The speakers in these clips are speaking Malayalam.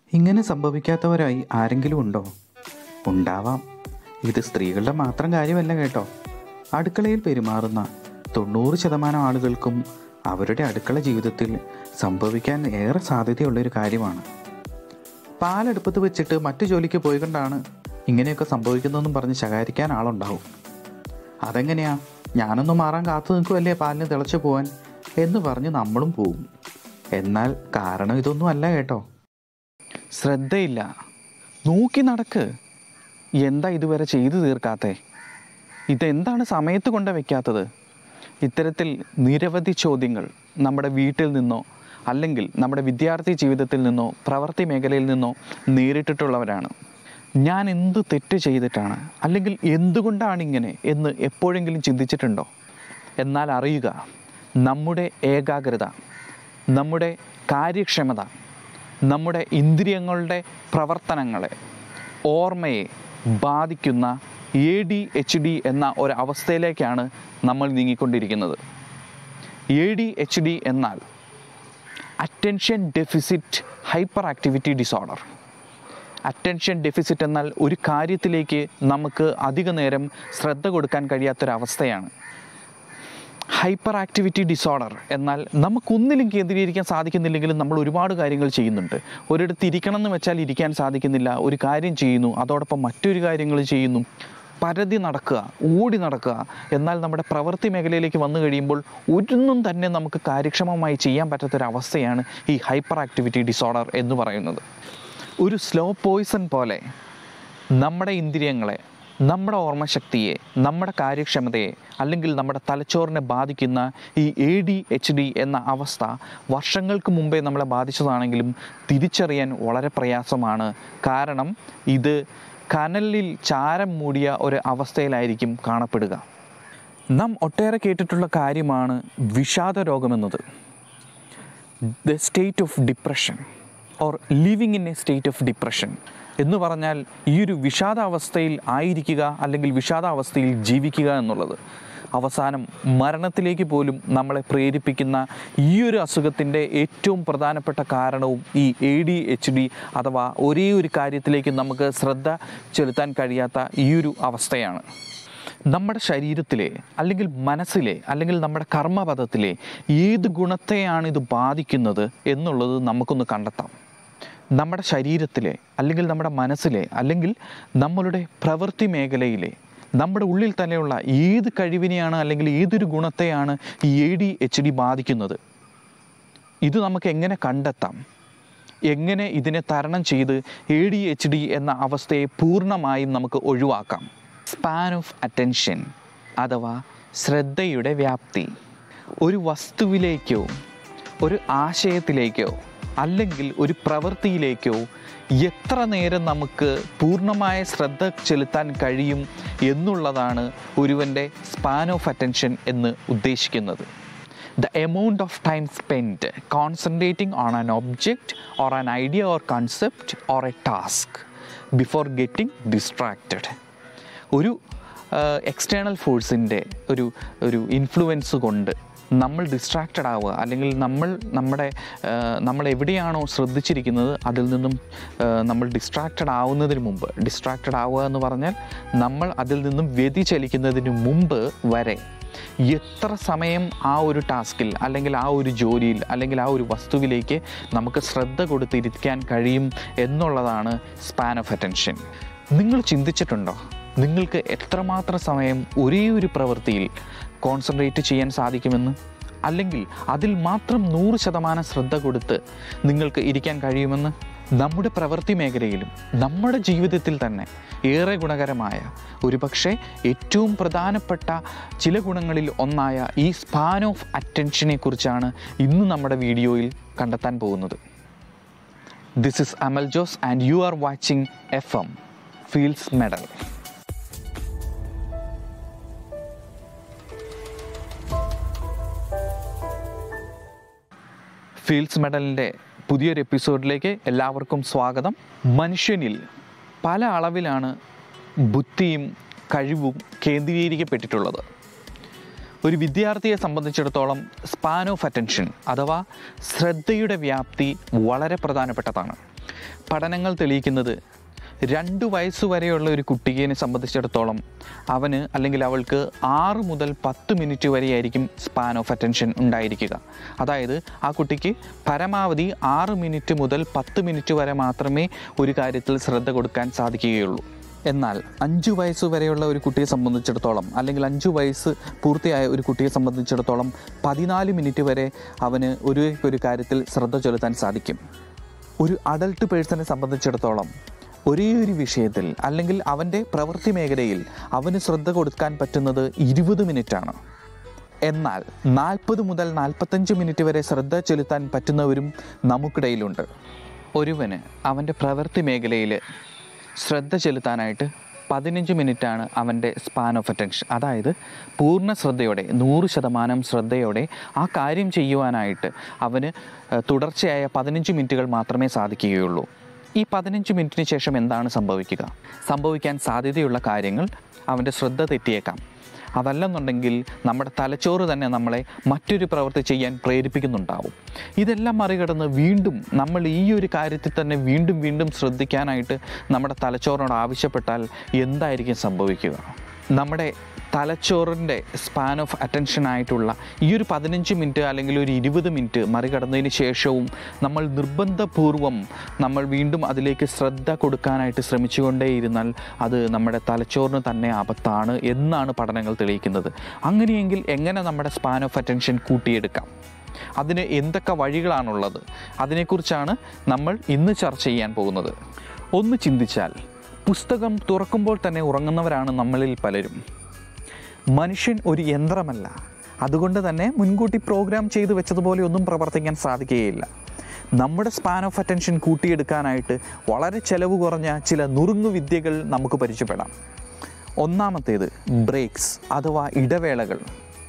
ഇങ്ങനെ സംഭവിക്കാത്തവരായി ആരെങ്കിലും ഉണ്ടോ ഉണ്ടാവാം ഇത് സ്ത്രീകളുടെ മാത്രം കാര്യമല്ല കേട്ടോ അടുക്കളയിൽ പെരുമാറുന്ന തൊണ്ണൂറ് ശതമാനം ആളുകൾക്കും അവരുടെ അടുക്കള ജീവിതത്തിൽ സംഭവിക്കാൻ ഏറെ സാധ്യതയുള്ളൊരു കാര്യമാണ് പാലെടുപ്പത്ത് വെച്ചിട്ട് മറ്റു ജോലിക്ക് പോയി കൊണ്ടാണ് ഇങ്ങനെയൊക്കെ സംഭവിക്കുന്നതെന്നും പറഞ്ഞ് ശകാരിക്കാൻ ആളുണ്ടാവും അതെങ്ങനെയാ ഞാനൊന്ന് മാറാൻ കാത്തു നിൽക്കുമല്ലേ പാലിന് തിളച്ചു പോവാൻ എന്ന് പറഞ്ഞ് നമ്മളും പോവും എന്നാൽ കാരണം ഇതൊന്നും അല്ല കേട്ടോ ശ്രദ്ധയില്ല നോക്കി നടക്ക് എന്താ ഇതുവരെ ചെയ്തു തീർക്കാത്തേ ഇതെന്താണ് സമയത്ത് കൊണ്ട് വെക്കാത്തത് ഇത്തരത്തിൽ നിരവധി ചോദ്യങ്ങൾ നമ്മുടെ വീട്ടിൽ നിന്നോ അല്ലെങ്കിൽ നമ്മുടെ വിദ്യാർത്ഥി ജീവിതത്തിൽ നിന്നോ പ്രവൃത്തി മേഖലയിൽ നിന്നോ നേരിട്ടിട്ടുള്ളവരാണ് ഞാൻ എന്ത് തെറ്റ് ചെയ്തിട്ടാണ് അല്ലെങ്കിൽ എന്തുകൊണ്ടാണ് ഇങ്ങനെ എന്ന് എപ്പോഴെങ്കിലും ചിന്തിച്ചിട്ടുണ്ടോ എന്നാൽ അറിയുക നമ്മുടെ ഏകാഗ്രത നമ്മുടെ കാര്യക്ഷമത നമ്മുടെ ഇന്ദ്രിയങ്ങളുടെ പ്രവർത്തനങ്ങളെ ഓർമ്മയെ ബാധിക്കുന്ന എ ഡി എച്ച് ഡി എന്ന ഒരു അവസ്ഥയിലേക്കാണ് നമ്മൾ നീങ്ങിക്കൊണ്ടിരിക്കുന്നത് എ ഡി എച്ച് ഡി എന്നാൽ attention deficit hyperactivity disorder attention deficit എന്നാൽ ഒരു കാര്യത്തിലേക്ക് നമുക്ക് അധിക നേരം ശ്രദ്ധ കൊടുക്കാൻ കഴിയാത്തൊരവസ്ഥയാണ് ഹൈപ്പർ ആക്ടിവിറ്റി ഡിസോർഡർ എന്നാൽ നമുക്കൊന്നിലും കേന്ദ്രീകരിക്കാൻ സാധിക്കുന്നില്ലെങ്കിലും നമ്മൾ ഒരുപാട് കാര്യങ്ങൾ ചെയ്യുന്നുണ്ട് ഒരിടത്ത് ഇരിക്കണം എന്ന് വെച്ചാൽ ഇരിക്കാൻ സാധിക്കുന്നില്ല ഒരു കാര്യം ചെയ്യുന്നു അതോടൊപ്പം മറ്റൊരു കാര്യങ്ങൾ ചെയ്യുന്നു പരതി നടക്കുക ഓടി നടക്കുക എന്നാൽ നമ്മുടെ പ്രവൃത്തി മേഖലയിലേക്ക് വന്നു കഴിയുമ്പോൾ ഒന്നും തന്നെ നമുക്ക് കാര്യക്ഷമമായി ചെയ്യാൻ പറ്റാത്തൊരവസ്ഥയാണ് ഈ ഹൈപ്പർ ആക്ടിവിറ്റി ഡിസോർഡർ എന്ന് പറയുന്നത് ഒരു സ്ലോ പോയിസൺ പോലെ നമ്മുടെ ഇന്ദ്രിയങ്ങളെ നമ്മുടെ ഓർമ്മശക്തിയെ നമ്മുടെ കാര്യക്ഷമതയെ അല്ലെങ്കിൽ നമ്മുടെ തലച്ചോറിനെ ബാധിക്കുന്ന ഈ എ ഡി എച്ച് ഡി എന്ന അവസ്ഥ വർഷങ്ങൾക്ക് മുമ്പേ നമ്മളെ ബാധിച്ചതാണെങ്കിലും തിരിച്ചറിയാൻ വളരെ പ്രയാസമാണ് കാരണം ഇത് കനലിൽ ചാരം മൂടിയ ഒരു അവസ്ഥയിലായിരിക്കും കാണപ്പെടുക നാം ഒട്ടേറെ കേട്ടിട്ടുള്ള കാര്യമാണ് വിഷാദ രോഗമെന്നത് the state of depression or living in a state of depression എന്ന് പറഞ്ഞാൽ ഈ ഒരു വിഷാദാവസ്ഥയിൽ ആയിരിക്കുക അല്ലെങ്കിൽ വിഷാദാവസ്ഥയിൽ ജീവിക്കുക എന്നുള്ളത് അവസാനം മരണത്തിലേക്ക് പോലും നമ്മളെ പ്രേരിപ്പിക്കുന്ന ഈ ഒരു അസുഖത്തിൻ്റെ ഏറ്റവും പ്രധാനപ്പെട്ട കാരണവും ഈ എ ഡി എച്ച് ഡി അഥവാ ഒരേ ഒരു കാര്യത്തിലേക്ക് നമുക്ക് ശ്രദ്ധ ചെലുത്താൻ കഴിയാത്ത ഈ ഒരു അവസ്ഥയാണ് നമ്മുടെ ശരീരത്തിലെ അല്ലെങ്കിൽ മനസ്സിലെ അല്ലെങ്കിൽ നമ്മുടെ കർമ്മപഥത്തിലെ ഏത് ഗുണത്തെയാണ് ഇത് ബാധിക്കുന്നത് എന്നുള്ളത് നമുക്കൊന്ന് കണ്ടെത്താം നമ്മുടെ ശരീരത്തിലെ അല്ലെങ്കിൽ നമ്മുടെ മനസ്സിലെ അല്ലെങ്കിൽ നമ്മളുടെ പ്രവൃത്തി മേഖലയിലെ നമ്മുടെ ഉള്ളിൽ തന്നെയുള്ള ഏത് കഴിവിനെയാണ് അല്ലെങ്കിൽ ഏതൊരു ഗുണത്തെയാണ് ഈ എ ഡി എച്ച് ഡി ബാധിക്കുന്നത് ഇത് നമുക്ക് എങ്ങനെ കണ്ടെത്താം എങ്ങനെ ഇതിനെ തരണം ചെയ്ത് എ ഡി എച്ച് ഡി എന്ന അവസ്ഥയെ പൂർണ്ണമായും നമുക്ക് ഒഴിവാക്കാം സ്പാൻ ഓഫ് അറ്റൻഷൻ അഥവാ ശ്രദ്ധയുടെ വ്യാപ്തി ഒരു വസ്തുവിലേക്കോ ഒരു ആശയത്തിലേക്കോ അല്ലെങ്കിൽ ഒരു പ്രവൃത്തിയിലേക്കോ എത്ര നേരം നമുക്ക് പൂർണ്ണമായ ശ്രദ്ധ ചെലുത്താൻ കഴിയും എന്നുള്ളതാണ് ഒരുവൻ്റെ സ്പാൻ ഓഫ് അറ്റൻഷൻ എന്ന് ഉദ്ദേശിക്കുന്നത് the amount of time spent concentrating on an object or an idea or concept or a task before getting distracted ഒരു എക്സ്റ്റേണൽ ഫോഴ്സിൻ്റെ ഒരു ഒരു ഇൻഫ്ലുവൻസ് കൊണ്ട് നമ്മൾ ഡിസ്ട്രാക്റ്റഡ് ആവുക അല്ലെങ്കിൽ നമ്മൾ നമ്മുടെ ആ, നമ്മൾ എവിടെയാണോ ശ്രദ്ധിച്ചിരിക്കുന്നത് അതിൽ നിന്നും ആ, നമ്മൾ ഡിസ്ട്രാക്റ്റഡ് ആവുന്നതിന് മുമ്പ് ഡിസ്ട്രാക്റ്റഡ് ആവുക എന്ന് പറഞ്ഞാൽ നമ്മൾ അതിൽ നിന്നും വ്യതിചലിക്കുന്നതിന് മുമ്പ് വരെ എത്ര സമയം ആ ഒരു ടാസ്കിൽ അല്ലെങ്കിൽ ആ ഒരു ജോലിയിൽ അല്ലെങ്കിൽ ആ ഒരു വസ്തുവിലേക്ക് നമുക്ക് ശ്രദ്ധ കൊടുത്തിരിക്കാൻ കഴിയും എന്നുള്ളതാണ് സ്പാൻ ഓഫ് അറ്റൻഷൻ നിങ്ങൾ ചിന്തിച്ചിട്ടുണ്ടോ നിങ്ങൾക്ക് എത്രമാത്രം സമയം ഒരേ ഒരു പ്രവൃത്തിയിൽ കോൺസെൻട്രേറ്റ് ചെയ്യാൻ സാധിക്കുമെന്ന് അല്ലെങ്കിൽ അതിൽ മാത്രം നൂറ് ശതമാനം ശ്രദ്ധ കൊടുത്ത് നിങ്ങൾക്ക് ഇരിക്കാൻ കഴിയുമെന്ന് നമ്മുടെ പ്രവൃത്തി മേഖലയിലും നമ്മുടെ ജീവിതത്തിൽ തന്നെ ഏറെ ഗുണകരമായ ഒരുപക്ഷെ ഏറ്റവും പ്രധാനപ്പെട്ട ചില ഗുണങ്ങളിൽ ഒന്നായ ഈ സ്പാൻ ഓഫ് അറ്റൻഷനെ കുറിച്ചാണ് ഇന്ന് നമ്മുടെ വീഡിയോയിൽ കണ്ടെത്താൻ പോകുന്നത് this is Amal Jose and you are watching F M fields medal fields മെഡലിൻ്റെ പുതിയൊരു എപ്പിസോഡിലേക്ക് എല്ലാവർക്കും സ്വാഗതം മനുഷ്യനിൽ പല അളവിലാണ് ബുദ്ധിയും കഴിവും കേന്ദ്രീകരിക്കപ്പെട്ടിട്ടുള്ളത് ഒരു വിദ്യാർത്ഥിയെ സംബന്ധിച്ചിടത്തോളം സ്പാൻ ഓഫ് അറ്റൻഷൻ അഥവാ ശ്രദ്ധയുടെ വ്യാപ്തി വളരെ പ്രധാനപ്പെട്ടതാണ് പഠനങ്ങൾ തെളിയിക്കുന്നത് രണ്ട് വയസ്സ് വരെയുള്ള ഒരു കുട്ടിയെ സംബന്ധിച്ചിടത്തോളം അവന് അല്ലെങ്കിൽ അവൾക്ക് ആറ് മുതൽ പത്ത് മിനിറ്റ് വരെയായിരിക്കും സ്പാൻ ഓഫ് അറ്റൻഷൻ ഉണ്ടായിരിക്കുക അതായത് ആ കുട്ടിക്ക് പരമാവധി ആറ് മിനിറ്റ് മുതൽ പത്ത് മിനിറ്റ് വരെ മാത്രമേ ഒരു കാര്യത്തിൽ ശ്രദ്ധ കൊടുക്കാൻ സാധിക്കുകയുള്ളൂ എന്നാൽ അഞ്ച് വയസ്സ് വരെയുള്ള ഒരു കുട്ടിയെ സംബന്ധിച്ചിടത്തോളം അല്ലെങ്കിൽ അഞ്ച് വയസ്സ് പൂർത്തിയായ ഒരു കുട്ടിയെ സംബന്ധിച്ചിടത്തോളം പതിനാല് മിനിറ്റ് വരെ അവന് ഒരു ഒരു കാര്യത്തിൽ ശ്രദ്ധ ചെലുത്താൻ സാധിക്കും ഒരു അഡൽട്ട് പേഴ്സണെ സംബന്ധിച്ചിടത്തോളം ഒരേ ഒരു വിഷയത്തിൽ അല്ലെങ്കിൽ അവൻ്റെ പ്രവൃത്തി മേഖലയിൽ അവന് ശ്രദ്ധ കൊടുക്കാൻ പറ്റുന്നത് ഇരുപത് മിനിറ്റാണ് എന്നാൽ നാൽപ്പത് മുതൽ നാൽപ്പത്തഞ്ച് മിനിറ്റ് വരെ ശ്രദ്ധ ചെലുത്താൻ പറ്റുന്നവരും നമുക്കിടയിലുണ്ട് ഒരുവന് അവൻ്റെ പ്രവൃത്തി മേഖലയിൽ ശ്രദ്ധ ചെലുത്താനായിട്ട് പതിനഞ്ച് മിനിറ്റാണ് അവൻ്റെ സ്പാൻ ഓഫ് അറ്റൻഷൻ അതായത് പൂർണ്ണ ശ്രദ്ധയോടെ നൂറ് ശതമാനം ശ്രദ്ധയോടെ ആ കാര്യം ചെയ്യുവാനായിട്ട് അവന് ഏഹ്, തുടർച്ചയായ പതിനഞ്ച് മിനിറ്റുകൾ മാത്രമേ സാധിക്കുകയുള്ളൂ ഈ പതിനഞ്ച് മിനിറ്റിന് ശേഷം എന്താണ് സംഭവിക്കുക സംഭവിക്കാൻ സാധ്യതയുള്ള കാര്യങ്ങൾ അവൻ്റെ ശ്രദ്ധ തെറ്റിയേക്കാം അതല്ലെന്നുണ്ടെങ്കിൽ നമ്മുടെ തലച്ചോറ് തന്നെ നമ്മളെ മറ്റൊരു പ്രവൃത്തി ചെയ്യാൻ പ്രേരിപ്പിക്കുന്നുണ്ടാവും ഇതെല്ലാം മറികടന്ന് വീണ്ടും നമ്മൾ ഈ ഒരു കാര്യത്തിൽ തന്നെ വീണ്ടും വീണ്ടും ശ്രദ്ധിക്കാനായിട്ട് നമ്മുടെ തലച്ചോറിനോട് ആവശ്യപ്പെട്ടാൽ എന്തായിരിക്കും സംഭവിക്കുക നമ്മുടെ തലച്ചോറിൻ്റെ സ്പാൻ ഓഫ് അറ്റൻഷൻ ആയിട്ടുള്ള ഈ ഒരു പതിനഞ്ച് മിനിറ്റ് അല്ലെങ്കിൽ ഒരു ഇരുപത് മിനിറ്റ് മറികടന്നതിന് ശേഷവും നമ്മൾ നിർബന്ധപൂർവം നമ്മൾ വീണ്ടും അതിലേക്ക് ശ്രദ്ധ കൊടുക്കാനായിട്ട് ശ്രമിച്ചുകൊണ്ടേയിരുന്നാൽ അത് നമ്മുടെ തലച്ചോറിന് തന്നെ ആപത്താണ് എന്നാണ് പഠനങ്ങൾ തെളിയിക്കുന്നത് അങ്ങനെയെങ്കിൽ എങ്ങനെ നമ്മുടെ സ്പാൻ ഓഫ് അറ്റൻഷൻ കൂട്ടിയെടുക്കാം അതിന് എന്തൊക്കെ വഴികളാണുള്ളത് അതിനെക്കുറിച്ചാണ് നമ്മൾ ഇന്ന് ചർച്ച ചെയ്യാൻ പോകുന്നത് ഒന്ന് ചിന്തിച്ചാൽ പുസ്തകം തുറക്കുമ്പോൾ തന്നെ ഉറങ്ങുന്നവരാണ് നമ്മളിൽ പലരും മനുഷ്യൻ ഒരു യന്ത്രമല്ല അതുകൊണ്ട് തന്നെ മുൻകൂട്ടി പ്രോഗ്രാം ചെയ്തു വെച്ചതുപോലെ ഒന്നും പ്രവർത്തിക്കാൻ സാധിക്കുകയില്ല നമ്മുടെ സ്പാൻ ഓഫ് അറ്റൻഷൻ കൂട്ടിയെടുക്കാനായിട്ട് വളരെ ചെലവ് കുറഞ്ഞ ചില നുറുങ്ങു വിദ്യകൾ നമുക്ക് പരിചയപ്പെടാം ഒന്നാമത്തേത് ബ്രേക്സ് അഥവാ ഇടവേളകൾ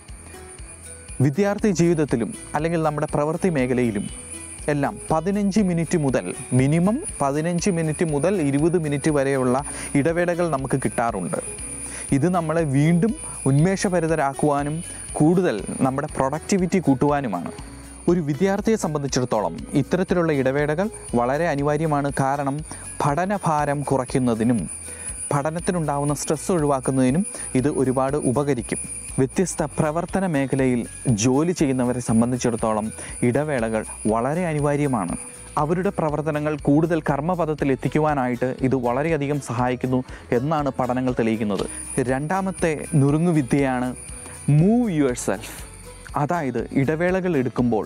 വിദ്യാർത്ഥി ജീവിതത്തിലും അല്ലെങ്കിൽ നമ്മുടെ പ്രവൃത്തി മേഖലയിലും എല്ലാം പതിനഞ്ച് മിനിറ്റ് മുതൽ മിനിമം പതിനഞ്ച് മിനിറ്റ് മുതൽ ഇരുപത് മിനിറ്റ് വരെയുള്ള ഇടവേളകൾ നമുക്ക് കിട്ടാറുണ്ട് ഇത് നമ്മളെ വീണ്ടും ഉന്മേഷഭരിതരാക്കുവാനും കൂടുതൽ നമ്മുടെ പ്രൊഡക്ടിവിറ്റി കൂട്ടുവാനുമാണ് ഒരു വിദ്യാർത്ഥിയെ സംബന്ധിച്ചിടത്തോളം ഇത്തരത്തിലുള്ള ഇടവേളകൾ വളരെ അനിവാര്യമാണ് കാരണം പഠനഭാരം കുറയ്ക്കുന്നതിനും പഠനത്തിനുണ്ടാവുന്ന സ്ട്രെസ് ഒഴിവാക്കുന്നതിനും ഇത് ഒരുപാട് ഉപകരിക്കും വ്യത്യസ്ത പ്രവർത്തന മേഖലയിൽ ജോലി ചെയ്യുന്നവരെ സംബന്ധിച്ചിടത്തോളം ഇടവേളകൾ വളരെ അനിവാര്യമാണ് അവരുടെ പ്രവർത്തനങ്ങൾ കൂടുതൽ കർമ്മപദത്തിൽ എത്തിക്കുവാനായിട്ട് ഇത് വളരെയധികം സഹായിക്കുന്നു എന്നാണ് പഠനങ്ങൾ തെളിയിക്കുന്നത് രണ്ടാമത്തെ നുറുങ്ങുവിദ്യയാണ് മൂവ് യുവർ സെൽഫ് അതായത് ഇടവേളകൾ എടുക്കുമ്പോൾ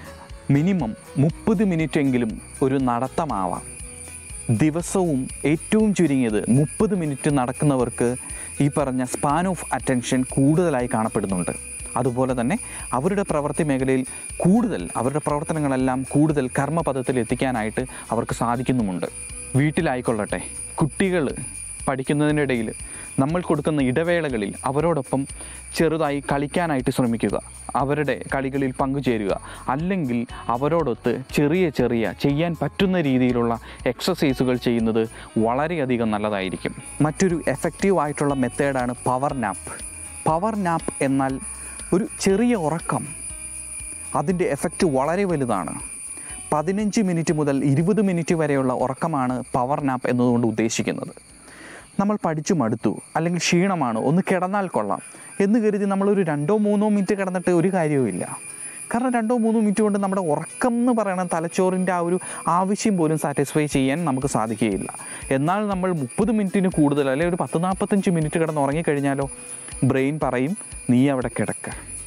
മിനിമം മുപ്പത് മിനിറ്റെങ്കിലും ഒരു നടത്തമാവാം ദിവസവും ഏറ്റവും ചുരുങ്ങിയത് മുപ്പത് മിനിറ്റ് നടക്കുന്നവർക്ക് ഈ പറഞ്ഞ സ്പാൻ ഓഫ് അറ്റൻഷൻ കൂടുതലായി കാണപ്പെടുന്നുണ്ട് അതുപോലെ തന്നെ അവരുടെ പ്രവൃത്തി മേഖലയിൽ കൂടുതൽ അവരുടെ പ്രവർത്തനങ്ങളെല്ലാം കൂടുതൽ കർമ്മപദത്തിൽ എത്തിക്കാനായിട്ട് അവർക്ക് സാധിക്കുന്നുമുണ്ട് വീട്ടിലായിക്കൊള്ളട്ടെ കുട്ടികൾ പഠിക്കുന്നതിനിടയിൽ നമ്മൾ കൊടുക്കുന്ന ഇടവേളകളിൽ അവരോടൊപ്പം ചെറുതായി കളിക്കാനായിട്ട് ശ്രമിക്കുക അവരുടെ കളികളിൽ പങ്കുചേരുക അല്ലെങ്കിൽ അവരോടൊത്ത് ചെറിയ ചെറിയ ചെയ്യാൻ പറ്റുന്ന രീതിയിലുള്ള എക്സസൈസുകൾ ചെയ്യുന്നത് വളരെയധികം നല്ലതായിരിക്കും മറ്റൊരു എഫക്റ്റീവ് ആയിട്ടുള്ള മെത്തേഡാണ് പവർ നാപ്പ് പവർ നാപ്പ് എന്നാൽ ഒരു ചെറിയ ഉറക്കം അതിൻ്റെ എഫക്റ്റ് വളരെ വലുതാണ് പതിനഞ്ച് മിനിറ്റ് മുതൽ ഇരുപത് മിനിറ്റ് വരെയുള്ള ഉറക്കമാണ് പവർ നാപ്പ് എന്നതുകൊണ്ട് ഉദ്ദേശിക്കുന്നത് നമ്മൾ പഠിച്ചു മടുത്തു അല്ലെങ്കിൽ ക്ഷീണമാണ് ഒന്ന് കിടന്നാൽ കൊള്ളാം എന്ന് കരുതി നമ്മളൊരു രണ്ടോ മൂന്നോ മിനിറ്റ് കിടന്നിട്ട് ഒരു കാര്യവുമില്ല കാരണം രണ്ടോ മൂന്നോ മിനിറ്റ് കൊണ്ട് നമ്മുടെ ഉറക്കം എന്ന് പറയുന്ന തലച്ചോറിൻ്റെ ആ ഒരു ആവശ്യം പോലും സാറ്റിസ്ഫൈ ചെയ്യാൻ നമുക്ക് സാധിക്കുകയില്ല എന്നാൽ നമ്മൾ മുപ്പത് മിനിറ്റിന് കൂടുതൽ അല്ലെങ്കിൽ ഒരു പത്ത് നാൽപ്പത്തഞ്ച് മിനിറ്റ് കിടന്ന് ഉറങ്ങിക്കഴിഞ്ഞാലോ ബ്രെയിൻ പറയും നീ അവിടെ കിടക്ക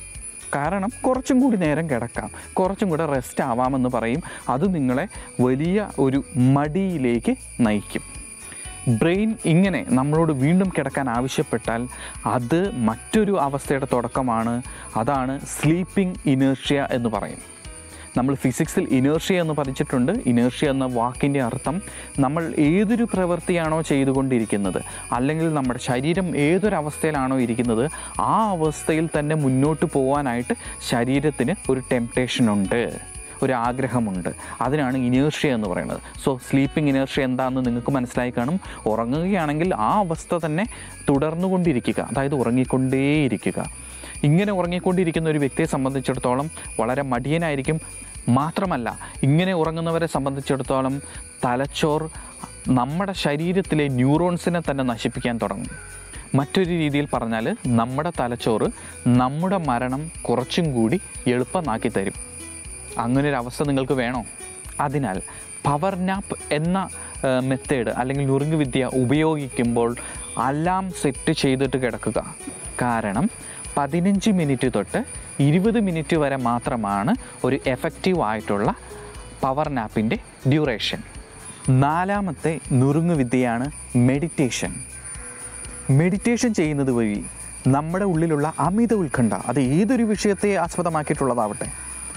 കാരണം കുറച്ചും കൂടി നേരം കിടക്കാം കുറച്ചും കൂടെ റെസ്റ്റ് ആവാമെന്ന് പറയും അത് നിങ്ങളെ വലിയ ഒരു മടിയിലേക്ക് നയിക്കും ബ്രെയിൻ ഇങ്ങനെ നമ്മളോട് വീണ്ടും കിടക്കാൻ ആവശ്യപ്പെട്ടാൽ അത് മറ്റൊരു അവസ്ഥയുടെ തുടക്കമാണ് അതാണ് സ്ലീപ്പിംഗ് ഇനേർഷ്യ എന്ന് പറയും നമ്മൾ ഫിസിക്സിൽ ഇനേർഷ്യ എന്ന് പഠിച്ചിട്ടുണ്ട് ഇനേർഷ്യ എന്ന വാക്കിൻ്റെ അർത്ഥം നമ്മൾ ഏതൊരു പ്രവൃത്തിയാണോ ചെയ്തുകൊണ്ടിരിക്കുന്നത് അല്ലെങ്കിൽ നമ്മുടെ ശരീരം ഏതൊരവസ്ഥയിലാണോ ഇരിക്കുന്നത് ആ അവസ്ഥയിൽ തന്നെ മുന്നോട്ട് പോകാനായിട്ട് ശരീരത്തിന് ഒരു ടെംപ്ടേഷൻ ഉണ്ട് ഒരു ആഗ്രഹമുണ്ട് അതിനാണ് ഇനേർഷ്യ എന്ന് പറയുന്നത് സോ സ്ലീപ്പിംഗ് ഇനേർഷ്യ എന്താണെന്ന് നിങ്ങൾക്ക് മനസ്സിലായി കാണും ഉറങ്ങുകയാണെങ്കിൽ ആ അവസ്ഥ തന്നെ തുടർന്നുകൊണ്ടിരിക്കുക അതായത് ഉറങ്ങിക്കൊണ്ടേയിരിക്കുക ഇങ്ങനെ ഉറങ്ങിക്കൊണ്ടിരിക്കുന്ന ഒരു വ്യക്തിയെ സംബന്ധിച്ചിടത്തോളം വളരെ മടിയനായിരിക്കും മാത്രമല്ല ഇങ്ങനെ ഉറങ്ങുന്നവരെ സംബന്ധിച്ചിടത്തോളം തലച്ചോർ നമ്മുടെ ശരീരത്തിലെ ന്യൂറോൺസിനെ തന്നെ നശിപ്പിക്കാൻ തുടങ്ങും മറ്റൊരു രീതിയിൽ പറഞ്ഞാൽ നമ്മുടെ തലച്ചോറ് നമ്മുടെ മരണം കുറച്ചും കൂടി എളുപ്പമാക്കി തരും അങ്ങനെ ഒരു അവസ്ഥ നിങ്ങൾക്ക് വേണോ അതിനാൽ പവർ നാപ്പ് എന്ന മെത്തേഡ് അല്ലെങ്കിൽ നുറുങ്ങ് വിദ്യ ഉപയോഗിക്കുമ്പോൾ അലാം സെറ്റ് ചെയ്തിട്ട് കിടക്കുക കാരണം പതിനഞ്ച് മിനിറ്റ് തൊട്ട് ഇരുപത് മിനിറ്റ് വരെ മാത്രമാണ് ഒരു എഫക്റ്റീവ് ആയിട്ടുള്ള പവർ നാപ്പിൻ്റെ ഡ്യൂറേഷൻ നാലാമത്തെ നുറുങ്ങ് വിദ്യയാണ് മെഡിറ്റേഷൻ മെഡിറ്റേഷൻ ചെയ്യുന്നത് വഴി നമ്മുടെ ഉള്ളിലുള്ള അമിത ഉത്കണ്ഠ അത് ഏതൊരു വിഷയത്തെ ആസ്പദമാക്കിയിട്ടുള്ളതാവട്ടെ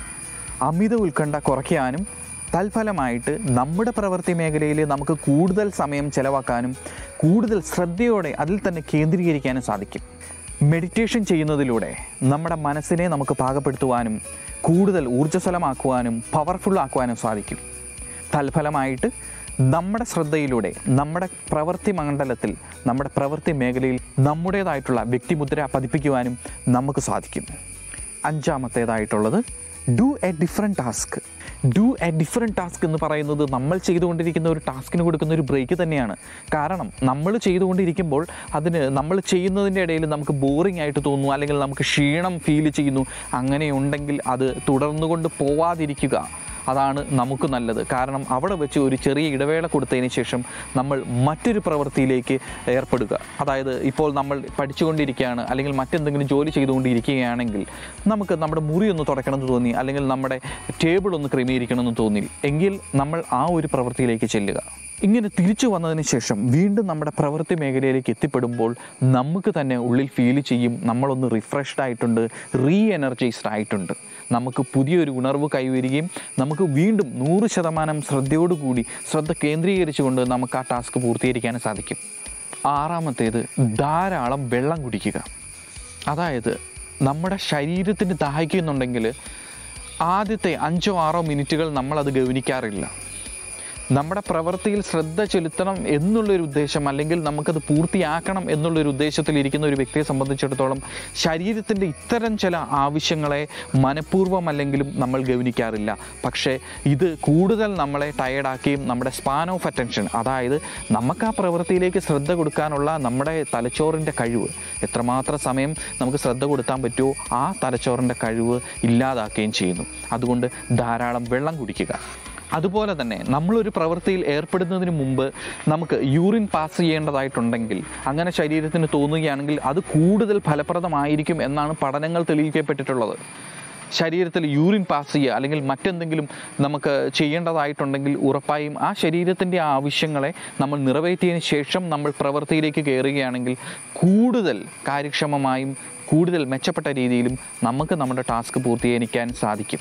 അമിത ഉത്കണ്ഠ കുറയ്ക്കാനും തൽഫലമായിട്ട് നമ്മുടെ പ്രവൃത്തി മേഖലയിൽ നമുക്ക് കൂടുതൽ സമയം ചെലവാക്കാനും കൂടുതൽ ശ്രദ്ധയോടെ അതിൽ തന്നെ കേന്ദ്രീകരിക്കാനും സാധിക്കും മെഡിറ്റേഷൻ ചെയ്യുന്നതിലൂടെ നമ്മുടെ മനസ്സിനെ നമുക്ക് പാകപ്പെടുത്തുവാനും കൂടുതൽ ഊർജ്ജസ്വലമാക്കുവാനും പവർഫുൾ ആക്കുവാനും സാധിക്കും തൽഫലമായിട്ട് നമ്മുടെ ശ്രദ്ധയിലൂടെ നമ്മുടെ പ്രവൃത്തി മണ്ഡലത്തിൽ നമ്മുടെ പ്രവൃത്തി മേഖലയിൽ നമ്മുടേതായിട്ടുള്ള വ്യക്തിമുദ്ര പതിപ്പിക്കുവാനും നമുക്ക് സാധിക്കും അഞ്ചാമത്തേതായിട്ടുള്ളത് do a different task do a different task എന്ന് പറയുന്നത് നമ്മൾ ചെയ്തുകൊണ്ടിരിക്കുന്ന ഒരു ടാസ്കിന് കൊടുക്കുന്ന ഒരു ബ്രേക്ക് തന്നെയാണ് കാരണം നമ്മൾ ചെയ്തുകൊണ്ടിരിക്കുമ്പോൾ അതിന് നമ്മൾ ചെയ്യുന്നതിൻ്റെ ഇടയിൽ നമുക്ക് ബോറിംഗ് ആയിട്ട് തോന്നുന്നു അല്ലെങ്കിൽ നമുക്ക് ക്ഷീണം ഫീൽ ചെയ്യുന്നു അങ്ങനെയുണ്ടെങ്കിൽ അത് തുടർന്നുകൊണ്ട് പോവാതിരിക്കുക അതാണ് നമുക്ക് നല്ലത് കാരണം അവിടെ വെച്ച് ഒരു ചെറിയ ഇടവേള കൊടുത്തതിന് ശേഷം നമ്മൾ മറ്റൊരു പ്രവൃത്തിയിലേക്ക് ഏർപ്പെടുക അതായത് ഇപ്പോൾ നമ്മൾ പഠിച്ചുകൊണ്ടിരിക്കുകയാണ് അല്ലെങ്കിൽ മറ്റെന്തെങ്കിലും ജോലി ചെയ്തുകൊണ്ടിരിക്കുകയാണെങ്കിൽ നമുക്ക് നമ്മുടെ മുറി ഒന്ന് തുടയ്ക്കണമെന്ന് തോന്നി അല്ലെങ്കിൽ നമ്മുടെ ടേബിൾ ഒന്ന് ക്രമീകരിക്കണമെന്ന് തോന്നി എങ്കിൽ നമ്മൾ ആ ഒരു പ്രവൃത്തിയിലേക്ക് ചെല്ലുക ഇങ്ങനെ തിരിച്ചു വന്നതിന് ശേഷം വീണ്ടും നമ്മുടെ പ്രവൃത്തി മേഖലയിലേക്ക് എത്തിപ്പെടുമ്പോൾ നമുക്ക് തന്നെ ഉള്ളിൽ ഫീൽ ചെയ്യും നമ്മളൊന്ന് റിഫ്രഷ്ഡ് ആയിട്ടുണ്ട് റീ എനർജൈസ്ഡ് ആയിട്ടുണ്ട് നമുക്ക് പുതിയൊരു ഉണർവ് കൈവരികയും നമുക്ക് വീണ്ടും നൂറ് ശതമാനം ശ്രദ്ധയോടുകൂടി ശ്രദ്ധ കേന്ദ്രീകരിച്ചുകൊണ്ട് നമുക്ക് ആ ടാസ്ക് പൂർത്തീകരിക്കാൻ സാധിക്കും ആറാമത്തേത് ധാരാളം വെള്ളം കുടിക്കുക അതായത് നമ്മുടെ ശരീരത്തിന് ദാഹിക്കുന്നുണ്ടെങ്കിൽ ആദ്യത്തെ അഞ്ചോ ആറോ മിനിറ്റുകൾ നമ്മളത് ഗവനിക്കാറില്ല നമ്മുടെ പ്രവൃത്തിയിൽ ശ്രദ്ധ ചെലുത്തണം എന്നുള്ളൊരു ഉദ്ദേശം അല്ലെങ്കിൽ നമുക്കത് പൂർത്തിയാക്കണം എന്നുള്ളൊരു ഉദ്ദേശത്തിൽ ഇരിക്കുന്ന ഒരു വ്യക്തിയെ സംബന്ധിച്ചിടത്തോളം ശരീരത്തിൻ്റെ ഇത്തരം ചില ആവശ്യങ്ങളെ മനഃപൂർവ്വമല്ലെങ്കിലും നമ്മൾ ഗവനിക്കാറില്ല പക്ഷേ ഇത് കൂടുതൽ നമ്മളെ ടയർഡാക്കുകയും നമ്മുടെ സ്പാൻ ഓഫ് അറ്റൻഷൻ അതായത് നമുക്ക് ആ പ്രവൃത്തിയിലേക്ക് ശ്രദ്ധ കൊടുക്കാനുള്ള നമ്മുടെ തലച്ചോറിൻ്റെ കഴിവ് എത്രമാത്രം സമയം നമുക്ക് ശ്രദ്ധ കൊടുത്താൻ പറ്റുമോ ആ തലച്ചോറിൻ്റെ കഴിവ് ഇല്ലാതാക്കുകയും ചെയ്യുന്നു അതുകൊണ്ട് ധാരാളം വെള്ളം കുടിക്കുക അതുപോലെ തന്നെ നമ്മളൊരു പ്രവൃത്തിയിൽ ഏർപ്പെടുന്നതിന് മുമ്പ് നമുക്ക് യൂറിൻ പാസ് ചെയ്യേണ്ടതായിട്ടുണ്ടെങ്കിൽ അങ്ങനെ ശരീരത്തിന് തോന്നുകയാണെങ്കിൽ അത് കൂടുതൽ ഫലപ്രദമായിരിക്കും എന്നാണ് പഠനങ്ങൾ തെളിയിക്കപ്പെട്ടിട്ടുള്ളത് ശരീരത്തിൽ യൂറിൻ പാസ് ചെയ്യുക അല്ലെങ്കിൽ മറ്റെന്തെങ്കിലും നമുക്ക് ചെയ്യേണ്ടതായിട്ടുണ്ടെങ്കിൽ ഉറപ്പായും ആ ശരീരത്തിൻ്റെ ആവശ്യങ്ങളെ നമ്മൾ നിറവേറ്റിയതിന് ശേഷം നമ്മൾ പ്രവൃത്തിയിലേക്ക് കയറുകയാണെങ്കിൽ കൂടുതൽ കാര്യക്ഷമമായും കൂടുതൽ മെച്ചപ്പെട്ട രീതിയിലും നമുക്ക് നമ്മുടെ ടാസ്ക് പൂർത്തീകരിക്കാൻ സാധിക്കും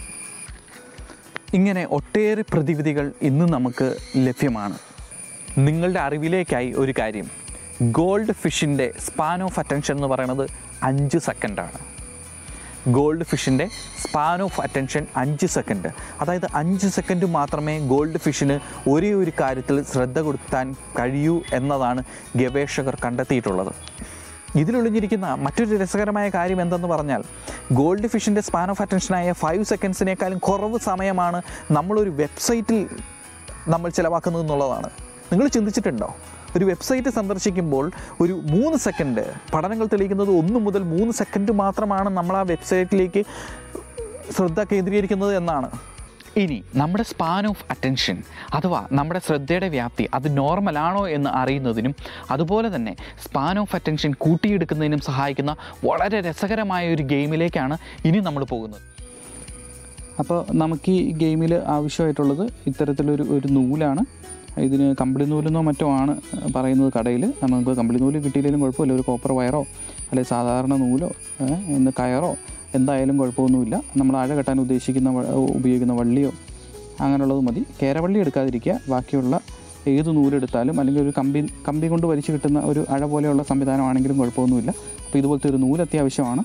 ഇങ്ങനെ ഒട്ടേറെ പ്രതിവിധികൾ ഇന്ന് നമുക്ക് ലഭ്യമാണ് നിങ്ങളുടെ അറിവിലേക്കായി ഒരു കാര്യം ഗോൾഡ് ഫിഷിൻ്റെ സ്പാൻ ഓഫ് അറ്റൻഷൻ എന്ന് പറയുന്നത് അഞ്ച് സെക്കൻഡാണ് ഗോൾഡ് ഫിഷിൻ്റെ സ്പാൻ ഓഫ് അറ്റൻഷൻ അഞ്ച് സെക്കൻഡ് അതായത് അഞ്ച് സെക്കൻഡ് മാത്രമേ ഗോൾഡ് ഫിഷിന് ഒരേ ഒരു കാര്യത്തിൽ ശ്രദ്ധ കൊടുത്താൻ കഴിയൂ എന്നതാണ് ഗവേഷകർ കണ്ടെത്തിയിട്ടുള്ളത് ഇതിലൊളിഞ്ഞിരിക്കുന്ന മറ്റൊരു രസകരമായ കാര്യം എന്തെന്ന് പറഞ്ഞാൽ ഗോൾഡ് ഫിഷിൻ്റെ സ്പാൻ ഓഫ് അറ്റൻഷനായ ഫൈവ് സെക്കൻഡ്സിനേക്കാളും കുറവ് സമയമാണ് നമ്മളൊരു വെബ്സൈറ്റിൽ നമ്മൾ ചിലവാക്കുന്നത് എന്നുള്ളതാണ് നിങ്ങൾ ചിന്തിച്ചിട്ടുണ്ടോ ഒരു വെബ്സൈറ്റ് സന്ദർശിക്കുമ്പോൾ ഒരു മൂന്ന് സെക്കൻഡ് പഠനങ്ങൾ തെളിയിക്കുന്നത് ഒന്ന് മുതൽ മൂന്ന് സെക്കൻഡ് മാത്രമാണ് നമ്മൾ ആ വെബ്സൈറ്റിലേക്ക് ശ്രദ്ധ കേന്ദ്രീകരിക്കുന്നത് എന്നാണ് ഇനി നമ്മുടെ സ്പാൻ ഓഫ് അറ്റൻഷൻ അഥവാ നമ്മുടെ ശ്രദ്ധയുടെ വ്യാപ്തി അത് നോർമലാണോ എന്ന് അറിയുന്നതിനും അതുപോലെ തന്നെ സ്പാൻ ഓഫ് അറ്റൻഷൻ കൂട്ടിയെടുക്കുന്നതിനും സഹായിക്കുന്ന വളരെ രസകരമായ ഒരു ഗെയിമിലേക്കാണ് ഇനി നമ്മൾ പോകുന്നത് അപ്പോൾ നമുക്ക് ഈ ഗെയിമിൽ ആവശ്യമായിട്ടുള്ളത് ഇത്തരത്തിലൊരു ഒരു നൂലാണ് ഇതിന് കമ്പിളി നൂലെന്നോ മറ്റോ ആണ് പറയുന്നത് കടയിൽ നമുക്ക് കമ്പിളി നൂല് കിട്ടിയില്ലെങ്കിലും കുഴപ്പമില്ല ഒരു കോപ്പർ വയറോ അല്ലെങ്കിൽ സാധാരണ നൂലോ ഏഹ്, എന്ന് കയറോ എന്തായാലും കുഴപ്പമൊന്നുമില്ല നമ്മൾ അഴ കെട്ടാൻ ഉദ്ദേശിക്കുന്ന വ- ഉപയോഗിക്കുന്ന വള്ളിയോ അങ്ങനെയുള്ളത് മതി കേരവള്ളി എടുക്കാതിരിക്കുക ബാക്കിയുള്ള ഏത് നൂലെടുത്താലും അല്ലെങ്കിൽ ഒരു കമ്പി കമ്പി കൊണ്ട് വലിച്ചു കിട്ടുന്ന ഒരു അഴ പോലെയുള്ള സംവിധാനമാണെങ്കിലും കുഴപ്പമൊന്നുമില്ല അപ്പോൾ ഇതുപോലത്തെ ഒരു നൂല് അത്യാവശ്യമാണ്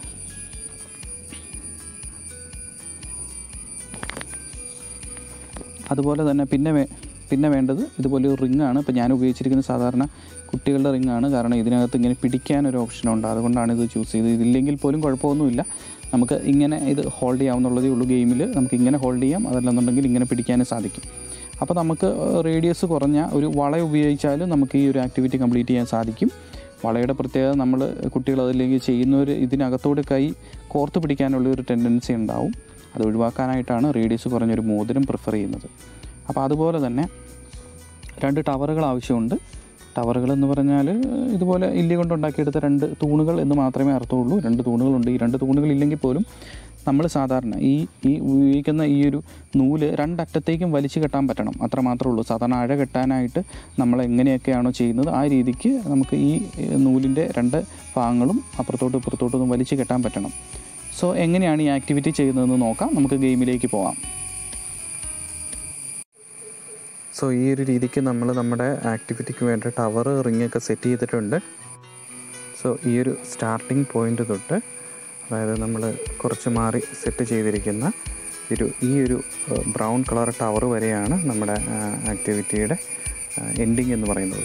അതുപോലെ തന്നെ പിന്നെ വേ- പിന്നെ വേണ്ടത് ഇതുപോലെ ഒരു റിങ്ങാണ് ഇപ്പോൾ ഞാൻ ഉപയോഗിച്ചിരിക്കുന്ന സാധാരണ കുട്ടികളുടെ റിങ്ങാണ് കാരണം ഇതിനകത്ത് ഇങ്ങനെ പിടിക്കാൻ ഒരു ഓപ്ഷനുണ്ട് അതുകൊണ്ടാണ് ഇത് ചൂസ് ചെയ്തത് ഇതില്ലെങ്കിൽ പോലും കുഴപ്പമൊന്നുമില്ല നമുക്ക് ഇങ്ങനെ ഇത് ഹോൾഡ് ചെയ്യാവുന്നുള്ളതേ ഉള്ളൂ ഗെയിമിൽ നമുക്ക് ഇങ്ങനെ ഹോൾഡ് ചെയ്യാം അതല്ലെന്നുണ്ടെങ്കിൽ ഇങ്ങനെ പിടിക്കാനും സാധിക്കും അപ്പോൾ നമുക്ക് റേഡിയസ് കുറഞ്ഞ ഒരു വള ഉപയോഗിച്ചാലും നമുക്ക് ഈ ഒരു ആക്ടിവിറ്റി കംപ്ലീറ്റ് ചെയ്യാൻ സാധിക്കും വളയുടെ പ്രത്യേകത നമ്മൾ കുട്ടികൾ അതിലേക്ക് ചെയ്യുന്നവർ ഇതിനകത്തോട് കൈ കോർത്ത് പിടിക്കാനുള്ള ഒരു ടെൻഡൻസി ഉണ്ടാവും അത് ഒഴിവാക്കാനായിട്ടാണ് റേഡിയസ് കുറഞ്ഞൊരു മോതിരം പ്രിഫർ ചെയ്യുന്നത് അപ്പോൾ അതുപോലെ തന്നെ രണ്ട് ടവറുകൾ ആവശ്യമുണ്ട് ടവറുകൾ എന്ന് പറഞ്ഞാൽ ഇതുപോലെ ഇല്ലി കൊണ്ടുണ്ടാക്കിയെടുത്ത രണ്ട് തൂണുകൾ എന്ന് മാത്രമേ അർത്ഥമുള്ളൂ രണ്ട് തൂണുകളുണ്ട് ഈ രണ്ട് തൂണുകൾ ഇല്ലെങ്കിൽ പോലും നമ്മൾ സാധാരണ ഈ ഈ ഉപയോഗിക്കുന്ന ഈ ഒരു നൂല് രണ്ടറ്റത്തേക്കും വലിച്ചു കെട്ടാൻ പറ്റണം അത്ര മാത്രമേ ഉള്ളൂ സാധാരണ അഴ കെട്ടാനായിട്ട് നമ്മൾ എങ്ങനെയൊക്കെയാണോ ചെയ്യുന്നത് ആ രീതിക്ക് നമുക്ക് ഈ നൂലിൻ്റെ രണ്ട് ഭാഗങ്ങളും അപ്പുറത്തോട്ടും ഇപ്പുറത്തോട്ടും വലിച്ചു കെട്ടാൻ പറ്റണം സോ എങ്ങനെയാണ് ഈ ആക്ടിവിറ്റി ചെയ്യുന്നതെന്ന് നോക്കാം നമുക്ക് ഗെയിമിലേക്ക് പോകാം സോ ഈ ഒരു രീതിക്ക് നമ്മൾ നമ്മുടെ ആക്ടിവിറ്റിക്ക് വേണ്ട ടവർ റിങ്ങൊക്കെ സെറ്റ് ചെയ്തിട്ടുണ്ട് സോ ഈ ഒരു സ്റ്റാർട്ടിങ് പോയിന്റ് തൊട്ട് അതായത് നമ്മൾ കുറച്ച് മാറി സെറ്റ് ചെയ്തിരിക്കുന്ന ഒരു ഈ ഒരു ബ്രൗൺ കളർ ടവർ വരെയാണ് നമ്മുടെ ആക്ടിവിറ്റിയുടെ എൻഡിങ് എന്ന് പറയുന്നത്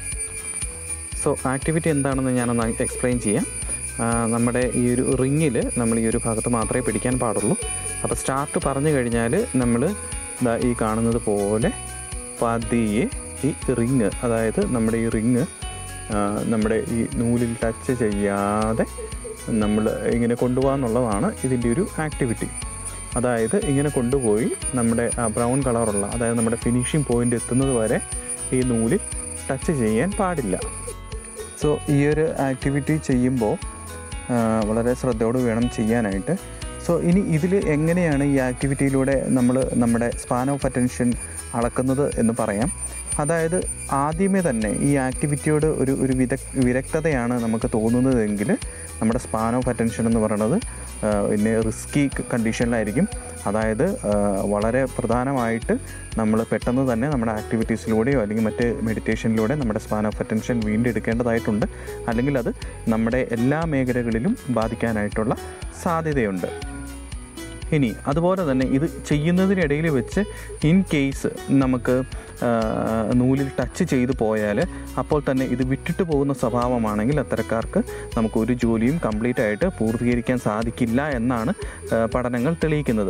സോ ആക്ടിവിറ്റി എന്താണെന്ന് ഞാനൊന്ന് എക്സ്പ്ലെയിൻ ചെയ്യാം ആ, നമ്മുടെ ഈ ഒരു റിങ്ങിൽ നമ്മൾ ഈ ഒരു ഭാഗത്ത് മാത്രമേ പിടിക്കാൻ പാടുള്ളൂ അപ്പോൾ സ്റ്റാർട്ട് പറഞ്ഞു കഴിഞ്ഞാൽ നമ്മൾ ദാ ഈ കാണുന്നത് പോലെ പതിയെ ഈ റിങ് അതായത് നമ്മുടെ ഈ റിങ് നമ്മുടെ ഈ നൂലിൽ ടച്ച് ചെയ്യാതെ നമ്മൾ ഇങ്ങനെ കൊണ്ടുപോകാന്നുള്ളതാണ് ഇതിൻ്റെ ഒരു ആക്ടിവിറ്റി അതായത് ഇങ്ങനെ കൊണ്ടുപോയി നമ്മുടെ ആ ബ്രൗൺ കളറുള്ള അതായത് നമ്മുടെ ഫിനിഷിംഗ് പോയിന്റ് എത്തുന്നത് വരെ ഈ നൂലിൽ ടച്ച് ചെയ്യാൻ പാടില്ല സോ ഈ ഒരു ആക്ടിവിറ്റി ചെയ്യുമ്പോൾ വളരെ ശ്രദ്ധയോട് വേണം ചെയ്യാനായിട്ട് സോ ഇനി ഇതിൽ എങ്ങനെയാണ് ഈ ആക്ടിവിറ്റിയിലൂടെ നമ്മൾ നമ്മുടെ സ്പാൻ ഓഫ് അറ്റൻഷൻ അളക്കുന്നത് എന്ന് പറയാം അതായത് ആദ്യമേ തന്നെ ഈ ആക്ടിവിറ്റിയോട് ഒരു ഒരു വിദഗ് വിരക്തതയാണ് നമുക്ക് തോന്നുന്നതെങ്കിൽ നമ്മുടെ സ്പാൻ ഓഫ് അറ്റൻഷൻ എന്ന് പറയുന്നത് ആ, പിന്നെ റിസ്കി കണ്ടീഷനിലായിരിക്കും അതായത് ആ, വളരെ പ്രധാനമായിട്ട് നമ്മൾ പെട്ടെന്ന് തന്നെ നമ്മുടെ ആക്ടിവിറ്റീസിലൂടെയോ അല്ലെങ്കിൽ മറ്റ് മെഡിറ്റേഷനിലൂടെ നമ്മുടെ സ്പാൻ ഓഫ് അറ്റൻഷൻ വീണ്ടെടുക്കേണ്ടതായിട്ടുണ്ട് അല്ലെങ്കിൽ അത് നമ്മുടെ എല്ലാ മേഖലകളിലും ബാധിക്കാനായിട്ടുള്ള സാധ്യതയുണ്ട് ഇനി അതുപോലെ തന്നെ ഇത് ചെയ്യുന്നതിനിടയിൽ വെച്ച് ഇൻ കേസ് നമുക്ക് ആ, നൂലിൽ ടച്ച് ചെയ്തു പോയാൽ അപ്പോൾ തന്നെ ഇത് വിട്ടിട്ട് പോകുന്ന സ്വഭാവമാണെങ്കിൽ അത്തരക്കാർക്ക് നമുക്ക് ഒരു ജോലിയും കംപ്ലീറ്റ് ആയിട്ട് പൂർത്തീകരിക്കാൻ സാധിക്കില്ല എന്നാണ് ആ, പഠനങ്ങൾ തെളിയിക്കുന്നത്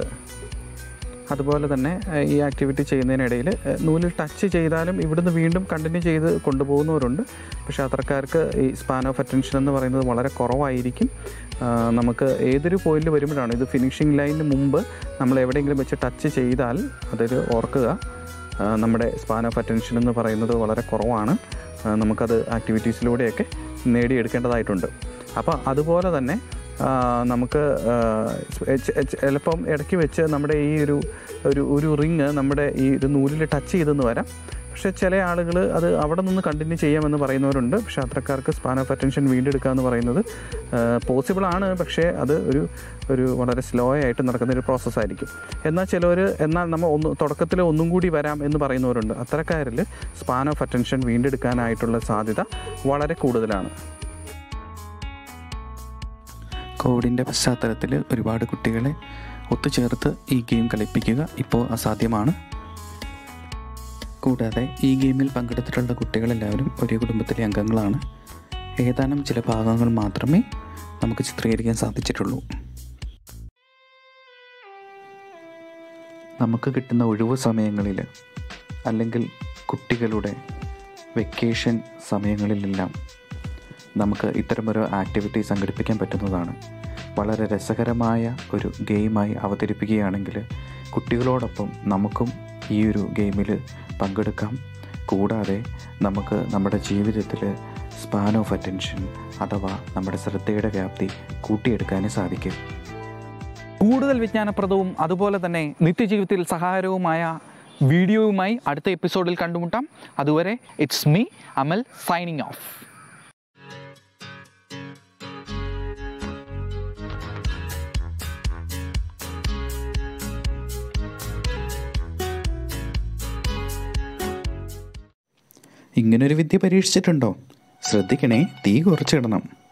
അതുപോലെ തന്നെ ഏഹ്, ഈ ആക്ടിവിറ്റി ചെയ്യുന്നതിനിടയിൽ ഏഹ്, നൂലിൽ ടച്ച് ചെയ്താലും ഇവിടുന്ന് വീണ്ടും കണ്ടിന്യൂ ചെയ്ത് കൊണ്ടുപോകുന്നവരുണ്ട് പക്ഷേ അത്രക്കാർക്ക് ഈ സ്പാൻ ഓഫ് അറ്റൻഷൻ എന്ന് പറയുന്നത് വളരെ കുറവായിരിക്കും ആഹ്, നമുക്ക് ഏതൊരു പോയിന്റിൽ വരുമ്പോഴാണ് ഇത് ഫിനിഷിംഗ് ലൈനിന് മുമ്പ് നമ്മൾ എവിടെയെങ്കിലും വെച്ച് ടച്ച് ചെയ്താൽ അതൊരു ഓർക്കുക ആഹ്, നമ്മുടെ സ്പാൻ ഓഫ് അറ്റൻഷൻ എന്ന് പറയുന്നത് വളരെ കുറവാണ് ആഹ്, നമുക്കത് ആക്ടിവിറ്റീസിലൂടെയൊക്കെ നേടിയെടുക്കേണ്ടതായിട്ടുണ്ട് അപ്പോൾ അതുപോലെ തന്നെ ആ, നമുക്ക് ആ, ചെ- ചെ- ചിലപ്പം ഇടയ്ക്ക് വെച്ച് നമ്മുടെ ഈ ഒരു ഒരു ഒരു റിങ് നമ്മുടെ ഈ ഒരു നൂലിൽ ടച്ച് ചെയ്തെന്ന് വരാം പക്ഷേ ചില ആളുകൾ അത് അവിടെ നിന്ന് കണ്ടിന്യൂ ചെയ്യാമെന്ന് പറയുന്നവരുണ്ട് പക്ഷേ അത്രക്കാർക്ക് സ്പാൻ ഓഫ് അറ്റൻഷൻ വീണ്ടെടുക്കുക എന്ന് പറയുന്നത് പോസിബിൾ ആണ് പക്ഷേ അത് ഒരു ഒരു വളരെ സ്ലോ ആയിട്ട് നടക്കുന്ന ഒരു പ്രോസസ്സായിരിക്കും എന്നാൽ ചിലവർ എന്നാൽ നമ്മൾ ഒന്ന് തുടക്കത്തിൽ ഒന്നും കൂടി വരാം എന്ന് പറയുന്നവരുണ്ട് അത്തരക്കാരിൽ സ്പാൻ ഓഫ് അറ്റൻഷൻ വീണ്ടെടുക്കാനായിട്ടുള്ള സാധ്യത വളരെ കൂടുതലാണ് കോവിഡിൻ്റെ പശ്ചാത്തലത്തിൽ ഒരുപാട് കുട്ടികളെ ഒത്തുചേർത്ത് ഈ ഗെയിം കളിപ്പിക്കുക ഇപ്പോൾ അസാധ്യമാണ് കൂടാതെ ഈ ഗെയിമിൽ പങ്കെടുത്തിട്ടുള്ള കുട്ടികളെല്ലാവരും ഒരേ കുടുംബത്തിലെ അംഗങ്ങളാണ് ഏതാനും ചില ഭാഗങ്ങൾ മാത്രമേ നമുക്ക് ചിത്രീകരിക്കാൻ സാധിച്ചിട്ടുള്ളൂ നമുക്ക് കിട്ടുന്ന ഒഴിവ് സമയങ്ങളിൽ അല്ലെങ്കിൽ കുട്ടികളുടെ വെക്കേഷൻ സമയങ്ങളിലെല്ലാം നമുക്ക് ഇത്തരമൊരു ആക്ടിവിറ്റി സംഘടിപ്പിക്കാൻ പറ്റുന്നതാണ് വളരെ രസകരമായ ഒരു ഗെയിമായി അവതരിപ്പിക്കുകയാണെങ്കിൽ കുട്ടികളോടൊപ്പം നമുക്കും ഈ ഒരു ഗെയിമിൽ പങ്കെടുക്കാം കൂടാതെ നമുക്ക് നമ്മുടെ ജീവിതത്തിൽ സ്പാൻ ഓഫ് അറ്റൻഷൻ അഥവാ നമ്മുടെ ശ്രദ്ധയുടെ വ്യാപ്തി കൂട്ടിയെടുക്കാനും സാധിക്കും കൂടുതൽ വിജ്ഞാനപ്രദവും അതുപോലെ തന്നെ നിത്യജീവിതത്തിൽ സഹായകരവുമായ വീഡിയോയുമായി അടുത്ത എപ്പിസോഡിൽ കണ്ടുമുട്ടാം അതുവരെ it's me Amal signing off ഇങ്ങനൊരു വിദ്യ പരീക്ഷിച്ചിട്ടുണ്ടോ ശ്രദ്ധിക്കണേ തീ കുറച്ചിടണം